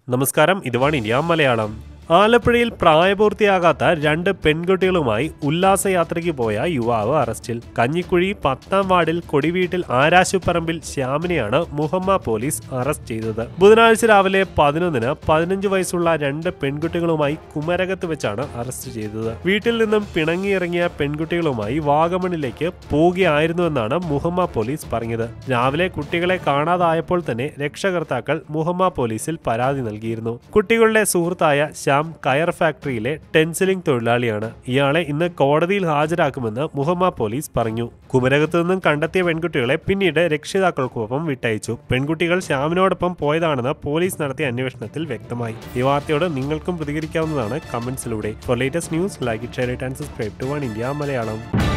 നമസ്കാരം ഇതുവാണ് ഇന്ത്യ മലയാളം ആലപ്പുഴയിൽ പ്രായപൂർത്തിയാകാത്ത രണ്ട് പെൺകുട്ടികളുമായി ഉല്ലാസയാത്രയ്ക്ക് പോയ യുവാവ് അറസ്റ്റിൽ കഞ്ഞിക്കുഴി പത്താം വാർഡിൽ കൊടിവീട്ടിൽ ആരാശുപറമ്പിൽ ശ്യാമിനെയാണ് മുഹമ്മ പോലീസ് അറസ്റ്റ് ചെയ്തത് ബുധനാഴ്ച രാവിലെ പതിനൊന്നിന് പതിനഞ്ച് വയസ്സുള്ള രണ്ട് പെൺകുട്ടികളുമായി കുമരകത്ത് വെച്ചാണ് അറസ്റ്റ് ചെയ്തത് വീട്ടിൽ നിന്നും പിണങ്ങിയിറങ്ങിയ പെൺകുട്ടികളുമായി വാഗമണിലേക്ക് പോവുകയായിരുന്നുവെന്നാണ് മുഹമ്മ പോലീസ് പറഞ്ഞത് രാവിലെ കുട്ടികളെ കാണാതായപ്പോൾ തന്നെ രക്ഷകർത്താക്കൾ മുഹമ്മ പോലീസിൽ പരാതി നൽകിയിരുന്നു കുട്ടികളുടെ സുഹൃത്തായ ശ്യാം കയർ ഫാക്ടറിയിലെ ടെൻസിലിംഗ് തൊഴിലാളിയാണ് ഇയാളെ ഇന്ന് കോടതിയിൽ ഹാജരാക്കുമെന്ന് മുഹമ്മ പോലീസ് പറഞ്ഞു കുമരകത്തു നിന്നും കണ്ടെത്തിയ പെൺകുട്ടികളെ പിന്നീട് രക്ഷിതാക്കൾക്കൊപ്പം വിട്ടയച്ചു പെൺകുട്ടികൾ ശ്യാമിനോടൊപ്പം പോയതാണെന്ന് പോലീസ് നടത്തിയ അന്വേഷണത്തിൽ വ്യക്തമായി ഈ വാർത്തയോട് നിങ്ങൾക്കും പ്രതികരിക്കാവുന്നതാണ് കമന്റ്സിലൂടെ for latest news like share it and subscribe to One India Malayalam